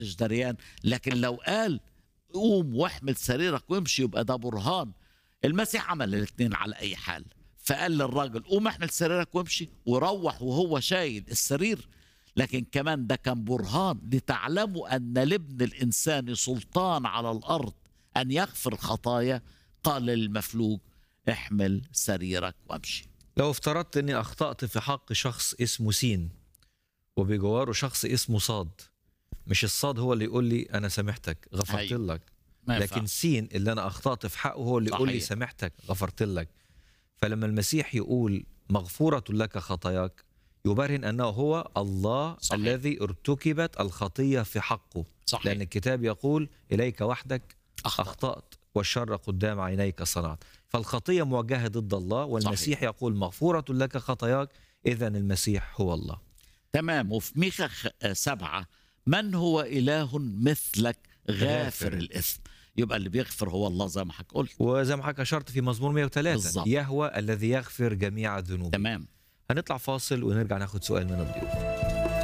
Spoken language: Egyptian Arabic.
مش دريان لكن لو قال قوم واحمل سريرك وامشي يبقى ده برهان المسيح عمل الاثنين على اي حال فقال للراجل قوم احمل سريرك وامشي وروح وهو شايل السرير لكن كمان ده كان برهان لتعلموا ان لابن الانسان سلطان على الارض ان يغفر خطايا قال للمفلوج احمل سريرك وامشي لو افترضت اني اخطأت في حق شخص اسمه سين وبجواره شخص اسمه صاد مش الصاد هو اللي يقول لي انا سامحتك غفرت أيوة. لك ما لكن ينفع. سين اللي انا اخطأت في حقه هو اللي يقول لي صحيح. سامحتك غفرت لك فلما المسيح يقول مغفورة لك خطاياك يبرهن انه هو الله صحيح. الذي ارتكبت الخطية في حقه صحيح. لان الكتاب يقول اليك وحدك أخطأ. اخطأت والشر قدام عينيك صنعت فالخطية موجهة ضد الله والمسيح صحيح. يقول مغفورة لك خطاياك اذا المسيح هو الله تمام وفي ميخا خ- آه، سبعة من هو إله مثلك غافر غافر. الإثم يبقى اللي بيغفر هو الله زي ما حضرتك قلت وزي ما حضرتك اشرت في مزمور 103 بالظبط. يهوى الذي يغفر جميع الذنوب تمام هنطلع فاصل ونرجع ناخد سؤال من الضيوف